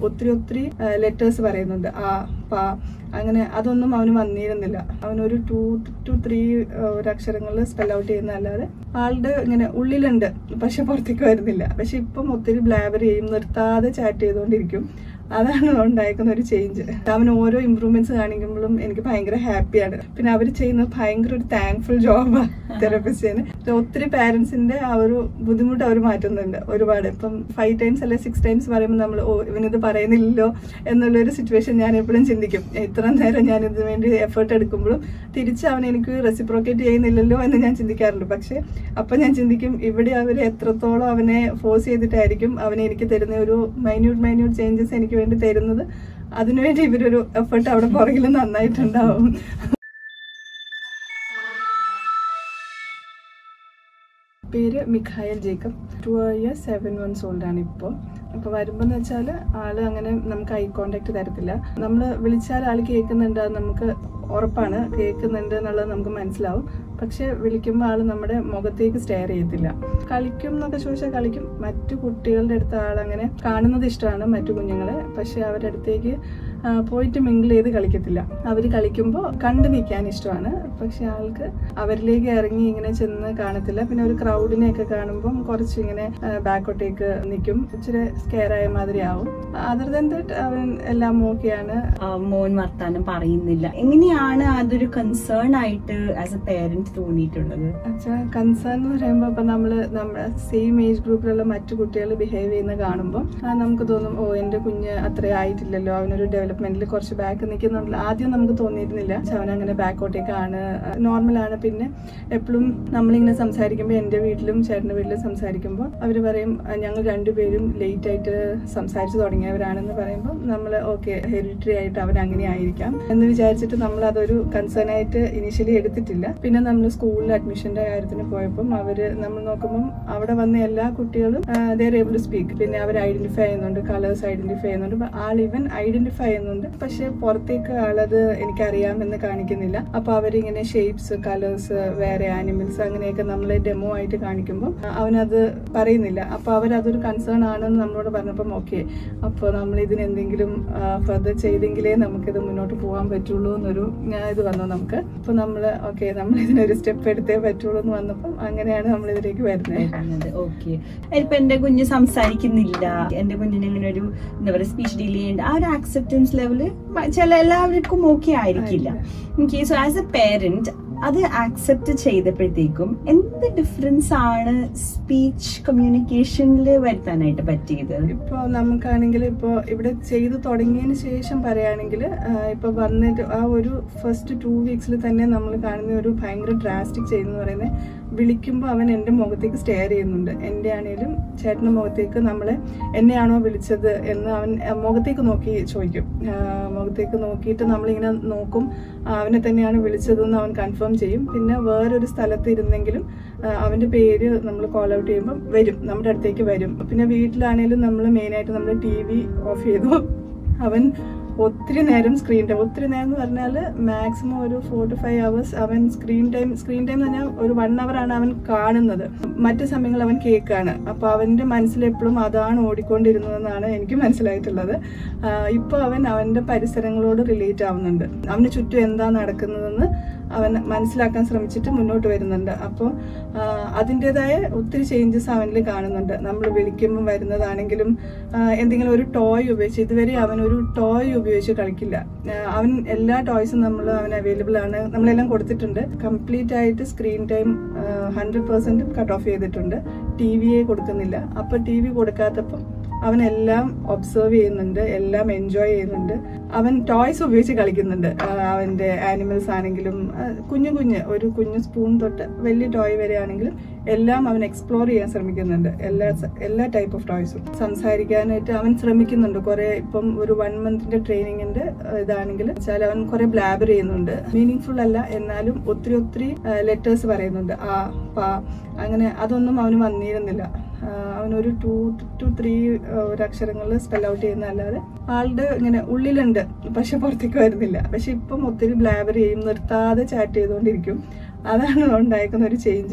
ഒത്തിരി ഒത്തിരി ലെറ്റേഴ്സ് പറയുന്നുണ്ട് ആ പ അങ്ങനെ അതൊന്നും അവന് വന്നിരുന്നില്ല അവനൊരു ടു ടു ത്രീ ഒരു അക്ഷരങ്ങൾ സ്പെൽ ഔട്ട് ചെയ്യുന്ന അല്ലാതെ ആളുടെ ഇങ്ങനെ ഉള്ളിലുണ്ട് പക്ഷെ പുറത്തേക്ക് വരുന്നില്ല പക്ഷെ ഇപ്പം ഒത്തിരി ബ്ലാബർ ചെയ്യും നിർത്താതെ ചാറ്റ് ചെയ്തുകൊണ്ടിരിക്കും അതാണ് ഉണ്ടായിരിക്കുന്ന ഒരു ചേഞ്ച് അവൻ ഓരോ ഇമ്പ്രൂവ്മെന്റ്സ് കാണിക്കുമ്പോഴും എനിക്ക് ഭയങ്കര ഹാപ്പിയാണ് പിന്നെ അവർ ചെയ്യുന്നത് ഭയങ്കര ഒരു താങ്ക്ഫുൾ ജോബാണ് തെറപ്പിസ്റ്റിന് ഒത്തിരി പാരന്റ്സിന്റെ ആ ഒരു ബുദ്ധിമുട്ട് അവർ മാറ്റുന്നുണ്ട് ഒരുപാട് ഇപ്പം ഫൈവ് ടൈംസ് അല്ലെ സിക്സ് ടൈംസ് പറയുമ്പോൾ നമ്മൾ ഓ ഇവനിത് പറയുന്നില്ലല്ലോ എന്നുള്ളൊരു സിറ്റുവേഷൻ ഞാൻ എപ്പോഴും ചിന്തിക്കും ഇത്ര നേരം ഞാൻ ഇതിനു വേണ്ടി എഫേർട്ട് എടുക്കുമ്പോഴും തിരിച്ച് അവൻ എനിക്ക് റെസിപ്രോക്കേറ്റ് ചെയ്യുന്നില്ലല്ലോ എന്ന് ഞാൻ ചിന്തിക്കാറുണ്ട് പക്ഷെ അപ്പം ഞാൻ ചിന്തിക്കും ഇവിടെ അവർ എത്രത്തോളം അവനെ ഫോഴ്സ് ചെയ്തിട്ടായിരിക്കും അവനെ എനിക്ക് തരുന്ന ഒരു മൈന്യൂട്ട് മൈന്യൂട്ട് ചേഞ്ചസ് എനിക്ക് വേണ്ടി തരുന്നത് അതിനുവേണ്ടി ഇവരൊരു എഫേർട്ട് അവിടെ പുറകിൽ നന്നായിട്ടുണ്ടാവും പേര് Mikhael Jacob two years seven months old ആണ് ഇപ്പോൾ അപ്പോൾ വരുമ്പോൾ എന്ന് വെച്ചാൽ ആള് അങ്ങനെ നമുക്ക് ഐ കോണ്ടാക്ട് തരത്തില്ല നമ്മൾ വിളിച്ചാൽ ആൾ കേൾക്കുന്നുണ്ട് അത് നമുക്ക് ഉറപ്പാണ് കേൾക്കുന്നുണ്ട് എന്നുള്ളത് നമുക്ക് മനസ്സിലാവും പക്ഷെ വിളിക്കുമ്പോൾ ആൾ നമ്മുടെ മുഖത്തേക്ക് സ്റ്റെയർ ചെയ്യത്തില്ല കളിക്കും എന്നൊക്കെ ചോദിച്ചാൽ കളിക്കും മറ്റു കുട്ടികളുടെ അടുത്ത് ആളങ്ങനെ കാണുന്നത് ഇഷ്ടമാണ് മറ്റു കുഞ്ഞുങ്ങളെ പക്ഷെ അവരുടെ അടുത്തേക്ക് ആ, പോയിട്ട് മിങ്കിൾ ചെയ്ത് കളിക്കത്തില്ല അവർ കളിക്കുമ്പോൾ കണ്ടു നിൽക്കാൻ ഇഷ്ടമാണ് പക്ഷെ ആൾക്ക് അവരിലേക്ക് ഇറങ്ങി ഇങ്ങനെ ചെന്ന് കാണത്തില്ല പിന്നെ ഒരു ക്രൗഡിനെയൊക്കെ കാണുമ്പം കുറച്ച് ഇങ്ങനെ ബാക്കോട്ടേക്ക് നിൽക്കും ഇച്ചിരി സ്കെയർ ആയ മാതിരി ആവും അതർ ദൻ ദറ്റ് അവൻ എല്ലാം ഓക്കെയാണ് ആ, മോൻ വർത്താനം പറയുന്നില്ല എങ്ങനെയാണ് അതൊരു കൺസേൺ ആയിട്ട് ആസ് എ പേരന്റ് തോന്നിയിട്ടുള്ളത് വെച്ചാൽ കൺസേൺ എന്ന് പറയുമ്പോൾ ഇപ്പം നമ്മൾ നമ്മുടെ സെയിം ഏജ് ഗ്രൂപ്പിലുള്ള മറ്റു കുട്ടികൾ ബിഹേവ് ചെയ്യുന്ന കാണുമ്പോൾ നമുക്ക് തോന്നും ഓ എൻ്റെ കുഞ്ഞ് അത്ര ആയിട്ടില്ലല്ലോ അവനൊരു ഡെവലപ്മെന്റിൽ കുറച്ച് ബാക്ക് നിൽക്കുന്നുണ്ടല്ലോ ആദ്യം നമുക്ക് തോന്നിയിരുന്നില്ല പക്ഷെ അവൻ അങ്ങനെ ബാക്കോട്ടേക്കാണ് നോർമലാണ് പിന്നെ എപ്പോഴും നമ്മളിങ്ങനെ സംസാരിക്കുമ്പോൾ എൻ്റെ വീട്ടിലും ചേട്ടൻ്റെ വീട്ടിലും സംസാരിക്കുമ്പോൾ അവർ പറയും "ആ, ഞങ്ങൾ രണ്ടുപേരും ലേറ്റ് ആയിട്ട് സംസാരിച്ച് തുടങ്ങിയവരാണെന്ന് പറയുമ്പോൾ നമ്മൾ ഓക്കെ ഹെറിറ്ററി ആയിട്ട് അവൻ അങ്ങനെ ആയിരിക്കാം എന്ന് വിചാരിച്ചിട്ട് നമ്മൾ അതൊരു കൺസേൺ ആയിട്ട് ഇനിഷ്യലി എടുത്തിട്ടില്ല പിന്നെ നമ്മൾ സ്കൂളിൽ അഡ്മിഷന്റെ കാര്യത്തിന് പോയപ്പം അവര് നമ്മൾ നോക്കുമ്പം അവിടെ വന്ന എല്ലാ കുട്ടികളും ദർ ഏബിൾ ടു സ്പീക്ക് പിന്നെ അവർ ഐഡന്റിഫൈ ചെയ്യുന്നുണ്ട് കളേഴ്സ് ഐഡന്റിഫൈ ചെയ്യുന്നുണ്ട് അപ്പൊ ആൾ ഇവൻ ഐഡന്റിഫൈ ചെയ്യുന്നുണ്ട് പക്ഷെ പുറത്തേക്ക് ആളത് എനിക്കറിയാമെന്ന് കാണിക്കുന്നില്ല അപ്പൊ അവരിങ്ങനെ ഷേപ്സ് കളേഴ്സ് വേറെ ആനിമൽസ് അങ്ങനെയൊക്കെ നമ്മളെ ഡെമോ ആയിട്ട് കാണിക്കുമ്പോൾ അവനത് പറയുന്നില്ല അപ്പൊ അവരതൊരു കൺസേൺ ആണെന്ന് നമ്മളോട് പറഞ്ഞപ്പം ഓക്കെ അപ്പോൾ നമ്മൾ ഇതിന് എന്തെങ്കിലും ഫർദർ ചെയ്തെങ്കിലേ നമുക്കിത് മുന്നോട്ട് പോകാൻ പറ്റുള്ളൂ എന്നൊരു ആ, ഇത് വന്നു നമുക്ക് അപ്പോൾ നമ്മൾ ഓക്കെ നമ്മൾ ഇതിനൊരു സ്റ്റെപ്പ് എടുത്തേ പറ്റുള്ളൂ എന്ന് വന്നപ്പം അങ്ങനെയാണ് നമ്മൾ ഇതിലേക്ക് വരുന്നത് ഓക്കെ ഇപ്പൊ എന്റെ കുഞ്ഞ് സംസാരിക്കുന്നില്ല എന്റെ കുഞ്ഞിന് ഇങ്ങനെ ഒരു എന്താ പറയുക സ്പീച്ച് ഡീൽ ചെയ്യേണ്ട ആ ഒരു ആക്സെപ്റ്റൻസ് ലെവല് ചില എല്ലാവർക്കും ഓക്കെ ആയിരിക്കില്ല okay so as a parent അത് ആക്സെപ്റ്റ് ചെയ്തപ്പോഴത്തേക്കും എന്ത് ഡിഫറൻസ് ആണ് സ്പീച്ച് കമ്മ്യൂണിക്കേഷനിൽ വരുത്താനായിട്ട് പറ്റിയത് ഇപ്പോൾ നമുക്കാണെങ്കിൽ ഇപ്പോൾ ഇവിടെ ചെയ്തു തുടങ്ങിയതിന് ശേഷം പറയുകയാണെങ്കിൽ ഇപ്പോൾ വന്നിട്ട് ആ ഒരു ഫസ്റ്റ് ടു വീക്സിൽ തന്നെ നമ്മൾ കാണുന്ന ഒരു ഭയങ്കര ഡ്രാസ്റ്റിക് ചെയ്യുന്ന പറയുന്നത് വിളിക്കുമ്പോൾ അവൻ എൻ്റെ മുഖത്തേക്ക് സ്റ്റെയർ ചെയ്യുന്നുണ്ട് എൻ്റെ ആണെങ്കിലും ചേട്ടൻ്റെ മുഖത്തേക്ക് നമ്മളെ എന്നെയാണോ വിളിച്ചത് എന്ന് അവൻ ആ, മുഖത്തേക്ക് നോക്കി ചോദിക്കും ആ, മുഖത്തേക്ക് നോക്കിയിട്ട് നമ്മളിങ്ങനെ നോക്കും ആ, അവനെ തന്നെയാണ് വിളിച്ചതെന്ന് അവൻ കൺഫേം ചെയ്യും പിന്നെ വേറൊരു സ്ഥലത്ത് ഇരുന്നെങ്കിലും ആ, അവൻ്റെ പേര് നമ്മൾ കോൾ ഔട്ട് ചെയ്യുമ്പോൾ വരും നമ്മുടെ അടുത്തേക്ക് വരും പിന്നെ വീട്ടിലാണെങ്കിലും നമ്മൾ മെയിനായിട്ട് നമ്മൾ ടി വി ഓഫ് ചെയ്തു അവൻ ഒത്തിരി നേരം സ്ക്രീൻ ടൈം ഒത്തിരി നേരം എന്ന് പറഞ്ഞാൽ മാക്സിമം ഒരു ഫോർ ടു ഫൈവ് അവേഴ്സ് അവൻ സ്ക്രീൻ ടൈം സ്ക്രീൻ ടൈം എന്ന് പറഞ്ഞാൽ ഒരു വൺ അവർ ആണ് അവൻ കാണുന്നത് മറ്റു സമയങ്ങളിൽ അവൻ കേൾക്കാണ് അപ്പോൾ അവൻ്റെ മനസ്സിൽ എപ്പോഴും അതാണ് ഓടിക്കൊണ്ടിരുന്നതെന്നാണ് എനിക്ക് മനസ്സിലായിട്ടുള്ളത് ഇപ്പോൾ അവൻ അവൻ്റെ പരിസരങ്ങളോട് റിലേറ്റ് ആവുന്നുണ്ട് അവന് ചുറ്റും എന്താ നടക്കുന്നതെന്ന് അവൻ മനസ്സിലാക്കാൻ ശ്രമിച്ചിട്ട് മുന്നോട്ട് വരുന്നുണ്ട് അപ്പോൾ അതിൻ്റെതായ ഒത്തിരി ചേഞ്ചസ് അവനിൽ കാണുന്നുണ്ട് നമ്മൾ വിളിക്കുമ്പോൾ വരുന്നതാണെങ്കിലും ആ, എന്തെങ്കിലും ഒരു ടോയ് ഉപയോഗിച്ച് ഇതുവരെ അവൻ ഒരു ടോയ് ഉപയോഗിച്ച് കളിക്കില്ല ആ, അവൻ എല്ലാ ടോയ്സും നമ്മൾ അവൻ അവൈലബിൾ ആണ് നമ്മളെല്ലാം കൊടുത്തിട്ടുണ്ട് കംപ്ലീറ്റ് ആയിട്ട് screen time hundred percent cut off ചെയ്തിട്ടുണ്ട് ടി വിയെ കൊടുക്കുന്നില്ല അപ്പോൾ ടി വി കൊടുക്കാത്തപ്പം അവനെല്ലാം ഒബ്സർവ് ചെയ്യുന്നുണ്ട് എല്ലാം എൻജോയ് ചെയ്യുന്നുണ്ട് അവൻ ടോയ്സ് ഉപയോഗിച്ച് കളിക്കുന്നുണ്ട് ആ, അവൻ്റെ ആനിമൽസ് ആണെങ്കിലും ആ, കുഞ്ഞു കുഞ്ഞ് ഒരു കുഞ്ഞു സ്പൂൺ തൊട്ട് വലിയ ടോയ് വരെ ആണെങ്കിലും എല്ലാം അവൻ എക്സ്പ്ലോർ ചെയ്യാൻ ശ്രമിക്കുന്നുണ്ട് എല്ലാ സ- എല്ലാ ടൈപ്പ് ഓഫ് ടോയ്സും സംസാരിക്കാനായിട്ട് അവൻ ശ്രമിക്കുന്നുണ്ട് കുറെ ഇപ്പം ഒരു വൺ മന്തിന്റെ ട്രെയിനിങ്ങിന്റെ ഇതാണെങ്കിൽ വെച്ചാൽ അവൻ കുറെ ബ്ലാബർ ചെയ്യുന്നുണ്ട് മീനിങ് ഫുൾ അല്ല എന്നാലും ഒത്തിരി ഒത്തിരി ലെറ്റേഴ്സ് പറയുന്നുണ്ട് ആ പ അങ്ങനെ അതൊന്നും അവന് വന്നിരുന്നില്ല ആഹ് അവനൊരു ടു ടു ത്രീ ഒരു അക്ഷരങ്ങളിൽ സ്പെൽ ഔട്ട് ചെയ്യുന്ന അല്ലാതെ ആളുടെ ഇങ്ങനെ ഉള്ളിലുണ്ട് പക്ഷെ പുറത്തേക്ക് വരുന്നില്ല പക്ഷെ ഇപ്പം ഒത്തിരി ബ്ലാബർ ചെയ്യും നിർത്താതെ ചാറ്റ് ചെയ്തുകൊണ്ടിരിക്കും അതാണ് ഉണ്ടായിരിക്കുന്ന ഒരു change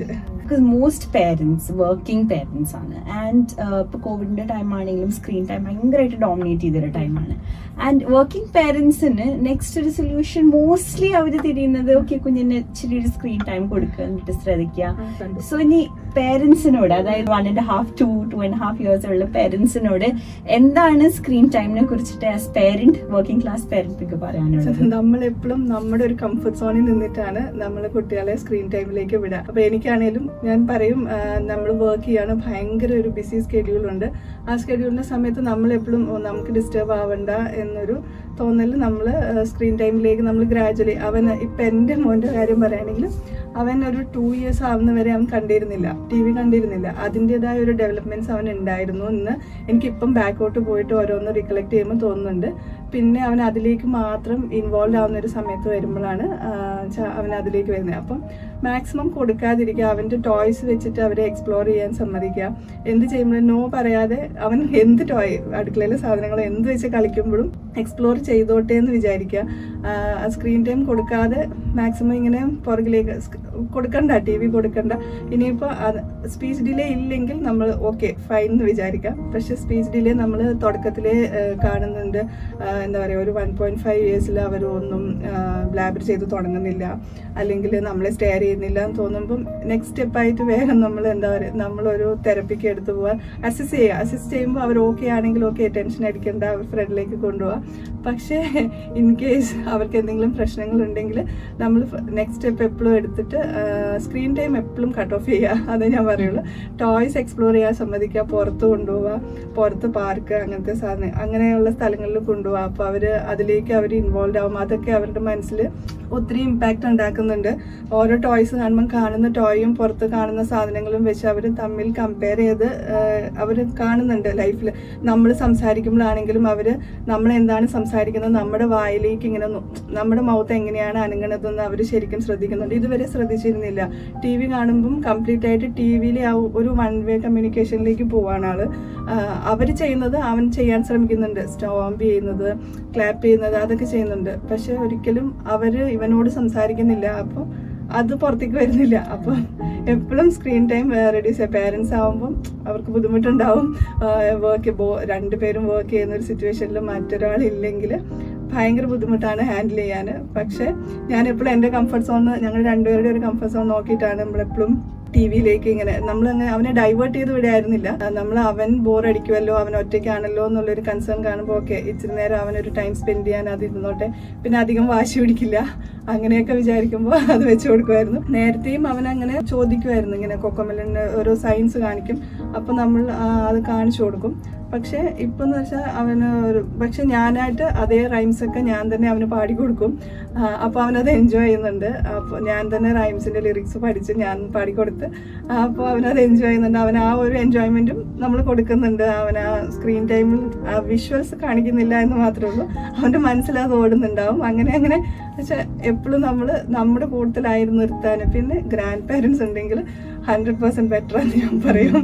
because most parents working parents ആണ് ആൻഡ് ഇപ്പോൾ കോവിഡിന്റെ ടൈം ആണെങ്കിലും സ്ക്രീൻ ടൈം ഭയങ്കരമായിട്ട് ഡോമിനേറ്റ് ചെയ്തൊരു ടൈമാണ് ആൻഡ് വർക്കിംഗ് പേരൻസിന് നെക്സ്റ്റ് ഒരു സൊല്യൂഷൻ മോസ്റ്റ്ലി അവർ തിരിയുന്നത് ഓക്കെ കുഞ്ഞിന് ഇച്ചിരി ഒരു സ്ക്രീൻ ടൈം കൊടുക്കുക എന്നിട്ട് ശ്രദ്ധിക്കുക സോ ഇനി പേരൻസിനോട് അതായത് one and half to two and half years ഉള്ള പേരൻസിനോട് എന്താണ് സ്ക്രീൻ ടൈമിനെ കുറിച്ചിട്ട് as parent working class parent പറയാനുള്ളത് നമ്മൾ എപ്പോഴും നമ്മുടെ ഒരു കംഫർട്ട് സോണിൽ നിന്നിട്ടാണ് നമ്മൾ കുട്ടികളെ സ്ക്രീൻ ടൈമിലേക്ക് വിടുക അപ്പൊ എനിക്കാണേലും ഞാൻ പറയും നമ്മൾ വർക്ക് ചെയ്യാണ് ഭയങ്കര ഒരു ബിസി സ്കെഡ്യൂൾ ഉണ്ട് ആ സ്കെഡ്യൂളിന്റെ സമയത്ത് നമ്മൾ എപ്പോഴും നമുക്ക് ഡിസ്റ്റർബ് ആവണ്ട എന്നൊരു തോന്നൽ നമ്മൾ സ്ക്രീൻ ടൈമിലേക്ക് നമ്മൾ ഗ്രാജുവലി അവൻ ഇപ്പൊ എൻ്റെ മോൻ്റെ കാര്യം പറയുകയാണെങ്കിൽ അവൻ ഒരു ടു ഇയേഴ്സ് ആവുന്നവരെ അവൻ കണ്ടിരുന്നില്ല ടി വി കണ്ടിരുന്നില്ല അതിൻ്റെതായ ഒരു ഡെവലപ്മെന്റ്സ് അവൻ ഉണ്ടായിരുന്നു എന്ന് എനിക്കിപ്പം ബാക്കോട്ട് പോയിട്ട് ഓരോന്ന് റിക്കലക്ട് ചെയ്യുമ്പോൾ തോന്നുന്നുണ്ട് പിന്നെ അവൻ അതിലേക്ക് മാത്രം ഇൻവോൾവ് ആവുന്ന ഒരു സമയത്ത് വരുമ്പോഴാണ് ആ, ച- അവൻ അതിലേക്ക് വരുന്നത് അപ്പം മാക്സിമം കൊടുക്കാതിരിക്കുക അവൻ്റെ ടോയ്സ് വെച്ചിട്ട് അവരെ എക്സ്പ്ലോർ ചെയ്യാൻ സമ്മതിക്കുക എന്ത് ചെയ്യുമ്പോഴും നോ പറയാതെ അവൻ എന്ത് ടോയ് അടുക്കളയിലെ സാധനങ്ങൾ എന്ത് വെച്ച് കളിക്കുമ്പോഴും എക്സ്പ്ലോർ ചെയ്തോട്ടെ എന്ന് വിചാരിക്കുക സ്ക്രീൻ ടൈം കൊടുക്കാതെ മാക്സിമം ഇങ്ങനെ പുറകിലേക്ക് സ്ക- കൊടുക്കണ്ട ടി വി കൊടുക്കണ്ട ഇനിയിപ്പോൾ സ്പീച്ച് ഡിലേ ഇല്ലെങ്കിൽ നമ്മൾ ഓക്കെ ഫൈൻ എന്ന് വിചാരിക്കാം പക്ഷെ സ്പീച്ച് ഡിലേ നമ്മൾ തുടക്കത്തിലേ ആ, കാണുന്നുണ്ട് ആ, എന്താ പറയുക ഒരു വൺ പോയിന്റ് ഫൈവ് ഇയേഴ്സിൽ അവർ ഒന്നും ബ്ലാബർ ചെയ്ത് തുടങ്ങുന്നില്ല അല്ലെങ്കിൽ നമ്മളെ സ്റ്റെയർ ചെയ്യുന്നില്ല എന്ന് തോന്നുമ്പം നെക്സ്റ്റ് സ്റ്റെപ്പായിട്ട് വേഗം നമ്മൾ എന്താ പറയുക നമ്മളൊരു തെറപ്പിക്ക് എടുത്തു പോവാൻ അസിസ്റ്റ് ചെയ്യുക അസിസ്റ്റ് ചെയ്യുമ്പോൾ അവർ ഓക്കെ ആണെങ്കിൽ ഓക്കെ ടെൻഷൻ അടിക്കേണ്ട അവർ ഫ്രണ്ടിലേക്ക് കൊണ്ടുപോകാം പക്ഷേ ഇൻ കേസ് അവർക്ക് എന്തെങ്കിലും പ്രശ്നങ്ങൾ ഉണ്ടെങ്കിൽ നമ്മൾ നെക്സ്റ്റ് സ്റ്റെപ്പ് എപ്പോഴും എടുത്തിട്ട് സ്ക്രീൻ ടൈം എപ്പോഴും കട്ട് ഓഫ് ചെയ്യുക അതേ ഞാൻ പറയുള്ളൂ ടോയ്സ് എക്സ്പ്ലോർ ചെയ്യാൻ സമ്മതിക്കുക പുറത്ത് കൊണ്ടുപോവുക പുറത്ത് പാർക്ക് അങ്ങനത്തെ സാധനം അങ്ങനെയുള്ള സ്ഥലങ്ങളിൽ കൊണ്ടുപോവുക അപ്പോൾ അവർ അതിലേക്ക് അവർ ഇൻവോൾവ് ആവും അതൊക്കെ അവരുടെ മനസ്സിൽ ഒത്തിരി ഇമ്പാക്റ്റ് ഉണ്ടാക്കുന്നുണ്ട് ഓരോ ടോയ്സ് കാണുമ്പം കാണുന്ന ടോയും പുറത്ത് കാണുന്ന സാധനങ്ങളും വെച്ച് അവർ തമ്മിൽ കമ്പയർ ചെയ്ത് അവർ കാണുന്നുണ്ട് ലൈഫിൽ നമ്മൾ സംസാരിക്കുമ്പോഴാണെങ്കിലും അവർ നമ്മൾ എന്താണ് സംസാരിക്കുന്നത് നമ്മുടെ വായിലേക്ക് ഇങ്ങനെ നോ- നമ്മുടെ മൗത്ത് എങ്ങനെയാണ് അനങ്ങണതെന്ന് അവർ ശരിക്കും ശ്രദ്ധിക്കുന്നുണ്ട് ഇതുവരെ ശ്രദ്ധിച്ചിരുന്നില്ല ടി വി കാണുമ്പം കംപ്ലീറ്റ് ആയിട്ട് ടി വിയിലെ ആ ഒരു വൺ വേ കമ്മ്യൂണിക്കേഷനിലേക്ക് പോവാണ് ആള് അവർ ചെയ്യുന്നത് അവൻ ചെയ്യാൻ ശ്രമിക്കുന്നുണ്ട് സ്റ്റോംപ് ചെയ്യുന്നത് ക്ലാപ്പ് ചെയ്യുന്നത് അതൊക്കെ ചെയ്യുന്നുണ്ട് പക്ഷെ ഒരിക്കലും അവര് ഇവനോട് സംസാരിക്കുന്നില്ല അപ്പം അത് പുറത്തേക്ക് വരുന്നില്ല അപ്പം എപ്പോഴും സ്ക്രീൻ ടൈം റെഡ്യൂസ് ചെയ്യുക പേരൻസ് ആവുമ്പം അവർക്ക് ബുദ്ധിമുട്ടുണ്ടാവും വർക്ക് ബോ രണ്ടുപേരും വർക്ക് ചെയ്യുന്ന ഒരു സിറ്റുവേഷനിൽ മറ്റൊരാളില്ലെങ്കിൽ ഭയങ്കര ബുദ്ധിമുട്ടാണ് ഹാൻഡിൽ ചെയ്യാൻ പക്ഷെ ഞാൻ എപ്പോഴും എൻ്റെ കംഫർട്ട് സോൺ ഞങ്ങൾ രണ്ടുപേരുടെ ഒരു കംഫർട്ട് സോൺ നോക്കിയിട്ടാണ് നമ്മളെപ്പോഴും ടി വിയിലേക്ക് ഇങ്ങനെ നമ്മൾ അങ്ങനെ അവനെ ഡൈവേർട്ട് ചെയ്ത് വിടായിരുന്നില്ല നമ്മൾ അവൻ ബോർ അടിക്കുമല്ലോ അവൻ ഒറ്റയ്ക്കാണല്ലോ എന്നുള്ളൊരു കൺസേൺ കാണുമ്പോൾ ഓക്കെ ഇച്ചിരി നേരം അവനൊരു ടൈം സ്പെൻഡ് ചെയ്യാൻ അത് ഇരുന്നോട്ടെ പിന്നെ അധികം വാശി പിടിക്കില്ല അങ്ങനെയൊക്കെ വിചാരിക്കുമ്പോൾ അത് വെച്ച് കൊടുക്കുമായിരുന്നു നേരത്തെയും അവൻ അങ്ങനെ ചോദിക്കുമായിരുന്നു ഇങ്ങനെ കൊക്കമലിന് ഓരോ സയൻസ് കാണിക്കും അപ്പോൾ നമ്മൾ ആ, അത് കാണിച്ചു കൊടുക്കും പക്ഷെ ഇപ്പം എന്ന് വെച്ചാൽ അവന് ഒരു പക്ഷെ ഞാനായിട്ട് അതേ റൈംസ് ഒക്കെ ഞാൻ തന്നെ അവന് പാടി കൊടുക്കും അപ്പോൾ അവനത് എൻജോയ് ചെയ്യുന്നുണ്ട് അപ്പോൾ ഞാൻ തന്നെ റൈംസിന്റെ ലിറിക്സ് പഠിച്ച് ഞാൻ പാടിക്കൊടുത്ത് അപ്പോൾ അവനത് എൻജോയ് ചെയ്യുന്നുണ്ട് അവൻ ആ ഒരു എൻജോയ്മെന്റും നമ്മൾ കൊടുക്കുന്നുണ്ട് അവൻ ആ സ്ക്രീൻ ടൈമിൽ ആ വിഷ്വൽസ് കാണിക്കുന്നില്ല എന്ന് മാത്രമേ ഉള്ളൂ അവന്റെ മനസ്സിൽ അത് ഓടുന്നുണ്ടാവും അങ്ങനെ അങ്ങനെ പക്ഷെ എപ്പോഴും നമ്മൾ നമ്മുടെ കൂട്ടത്തിലായി നിർത്താൻ പിന്നെ ഗ്രാൻഡ് പാരൻസ് ഉണ്ടെങ്കിൽ ഹൺഡ്രഡ് പെർസെന്റ് ബെറ്റർ എന്ന് ഞാൻ പറയും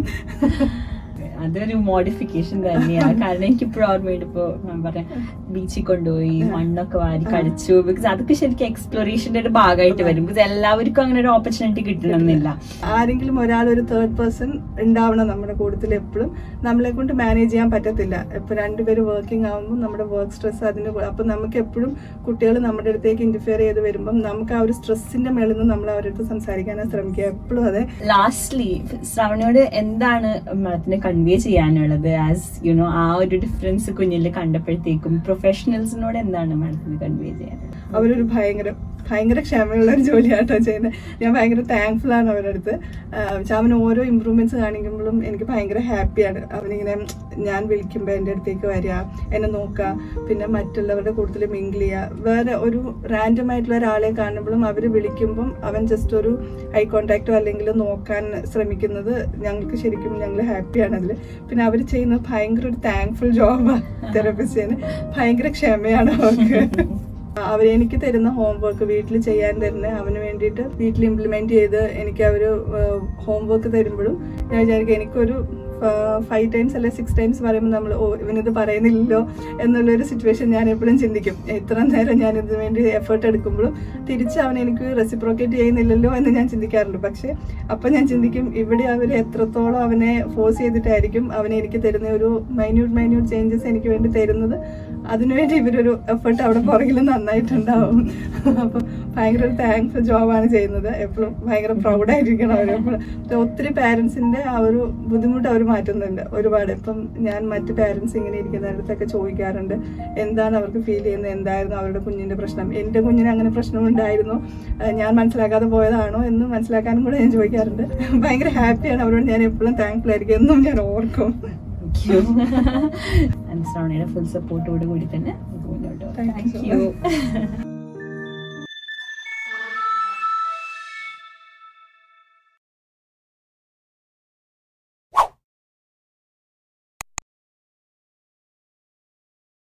അതൊരു മോഡിഫിക്കേഷൻ തന്നെയാണ് കാരണം എനിക്ക് ഇപ്പോഴും ഓർമ്മയുണ്ട് ഇപ്പോ ഞാൻ പറയാം ബീച്ചിൽ കൊണ്ടുപോയി മണ്ണൊക്കെ വാരി കളിച്ചു ബിക്കോസ് അതൊക്കെ ശരിക്കും എക്സ്പ്ലോറേഷന്റെ ഒരു ഭാഗമായിട്ട് വരും ബിക്കോസ് എല്ലാവർക്കും അങ്ങനെ ഒരു ഓപ്പർച്യൂണിറ്റി കിട്ടണമെന്നില്ല ആരെങ്കിലും ഒരാൾ ഒരു തേർഡ് പേഴ്സൺ ഉണ്ടാവണം നമ്മുടെ കൂട്ടത്തിൽ എപ്പോഴും നമ്മളെ കൊണ്ട് മാനേജ് ചെയ്യാൻ പറ്റത്തില്ല ഇപ്പൊ രണ്ടുപേരും വർക്കിംഗ് ആകുമ്പോൾ നമ്മുടെ വർക്ക് സ്ട്രെസ് അതിന് കൂ- അപ്പൊ നമുക്ക് എപ്പോഴും കുട്ടികൾ നമ്മുടെ അടുത്തേക്ക് ഇന്റർഫിയർ ചെയ്ത് വരുമ്പം നമുക്ക് ആ ഒരു സ്ട്രെസ്സിന്റെ മേളിൽ നിന്ന് നമ്മൾ അവരുടെ അടുത്ത് സംസാരിക്കാനാണ് ശ്രമിക്കുക എപ്പോഴും അതെ ലാസ്റ്റ്ലി ശ്രവണയോട് എന്താണ് മാഡത്തിന് കൺവേ ചെയ്യാനുള്ളത് ആസ് യുനോ ആ ഒരു ഡിഫറൻസ് കുഞ്ഞിൽ കണ്ടപ്പോഴത്തേക്കും പ്രൊഫഷണൽസിനോട് എന്താണ് മാഡത്തിന് കൺവേ ചെയ്യാൻ അവരൊരു ഭയങ്കര ഭയങ്കര ക്ഷമയുള്ള ഒരു ജോലിയാട്ടോ ചെയ്യുന്നത് ഞാൻ ഭയങ്കര താങ്ക്ഫുൾ ആണ് അവരുടെ അടുത്ത് പക്ഷെ അവൻ ഓരോ ഇമ്പ്രൂവ്മെന്റ്സ് കാണിക്കുമ്പോഴും എനിക്ക് ഭയങ്കര ഹാപ്പിയാണ് അവനിങ്ങനെ ഞാൻ വിളിക്കുമ്പോൾ എൻ്റെ അടുത്തേക്ക് വരിക എന്നെ നോക്കുക പിന്നെ മറ്റുള്ളവരുടെ കൂടുതൽ മിങ്കിൾ ചെയ്യുക വേറെ ഒരു റാൻഡം ആയിട്ടുള്ള ഒരാളെ കാണുമ്പോഴും അവർ വിളിക്കുമ്പം അവൻ ജസ്റ്റ് ഒരു ഐ കോണ്ടാക്റ്റോ അല്ലെങ്കിൽ നോക്കാൻ ശ്രമിക്കുന്നത് ഞങ്ങൾക്ക് ശരിക്കും ഞങ്ങൾ ഹാപ്പിയാണ് അതിൽ പിന്നെ അവർ ചെയ്യുന്നത് ഭയങ്കര ഒരു താങ്ക്ഫുൾ ജോബാണ് തെറപ്പിസ്റ്റിന് ഭയങ്കര ക്ഷമയാണ് അവർക്ക് അവർ എനിക്ക് തരുന്ന ഹോംവർക്ക് വീട്ടിൽ ചെയ്യാൻ തരുന്ന അവന് വേണ്ടിയിട്ട് വീട്ടിൽ ഇംപ്ലിമെന്റ് ചെയ്ത് എനിക്ക് അവർ ഹോംവർക്ക് തരുമ്പോഴും ഞാൻ വിചാരിക്കും എനിക്കൊരു ഫൈവ് ടൈംസ് അല്ലെ സിക്സ് ടൈംസ് പറയുമ്പോൾ നമ്മൾ ഓ ഇവനിത് പറയുന്നില്ലല്ലോ എന്നുള്ളൊരു സിറ്റുവേഷൻ ഞാൻ എപ്പോഴും ചിന്തിക്കും ഇത്ര നേരം ഞാൻ ഇതിനു വേണ്ടി എഫേർട്ട് എടുക്കുമ്പോഴും തിരിച്ച് അവൻ എനിക്ക് റെസിപ്രോക്കേറ്റ് ചെയ്യുന്നില്ലല്ലോ എന്ന് ഞാൻ ചിന്തിക്കാറുണ്ട് പക്ഷേ അപ്പം ഞാൻ ചിന്തിക്കും ഇവിടെ അവർ എത്രത്തോളം അവനെ ഫോഴ്സ് ചെയ്തിട്ടായിരിക്കും അവനെ എനിക്ക് തരുന്ന ഒരു മൈന്യൂട്ട് മൈന്യൂട്ട് ചേഞ്ചസ് എനിക്ക് വേണ്ടി തരുന്നത് അതിനുവേണ്ടി ഇവരൊരു എഫേർട്ട് അവിടെ പുറകിൽ നന്നായിട്ടുണ്ടാവും അപ്പം ഭയങ്കര ഒരു താങ്ക്ഫുൾ ജോബാണ് ചെയ്യുന്നത് എപ്പോഴും ഭയങ്കര പ്രൗഡായിരിക്കണം അവരെപ്പോഴും ഒത്തിരി പാരൻസിന്റെ ആ ഒരു ബുദ്ധിമുട്ട് അവർ മാറ്റുന്നുണ്ട് ഒരുപാട് ഇപ്പം ഞാൻ മറ്റ് പാരൻസ് ഇങ്ങനെ ഇരിക്കുന്നിടത്തൊക്കെ ചോദിക്കാറുണ്ട് എന്താണ് അവർക്ക് ഫീൽ ചെയ്യുന്നത് എന്തായിരുന്നു അവരുടെ കുഞ്ഞിന്റെ പ്രശ്നം എൻ്റെ കുഞ്ഞിന് അങ്ങനെ പ്രശ്നമുണ്ടായിരുന്നു ഏഹ് ഞാൻ മനസ്സിലാക്കാതെ പോയതാണോ എന്ന് മനസ്സിലാക്കാനും കൂടെ ഞാൻ ചോദിക്കാറുണ്ട് ഭയങ്കര ഹാപ്പിയാണ് അവരോട് ഞാൻ എപ്പോഴും താങ്ക്ഫുൾ ആയിരിക്കും എന്നും ഞാൻ ഓർക്കും ശ്രവണയുടെ ഫുൾ സപ്പോർട്ടോട് കൂടി തന്നെ നമുക്ക് മുന്നോട്ട് പോകാം. Thank you Thank you.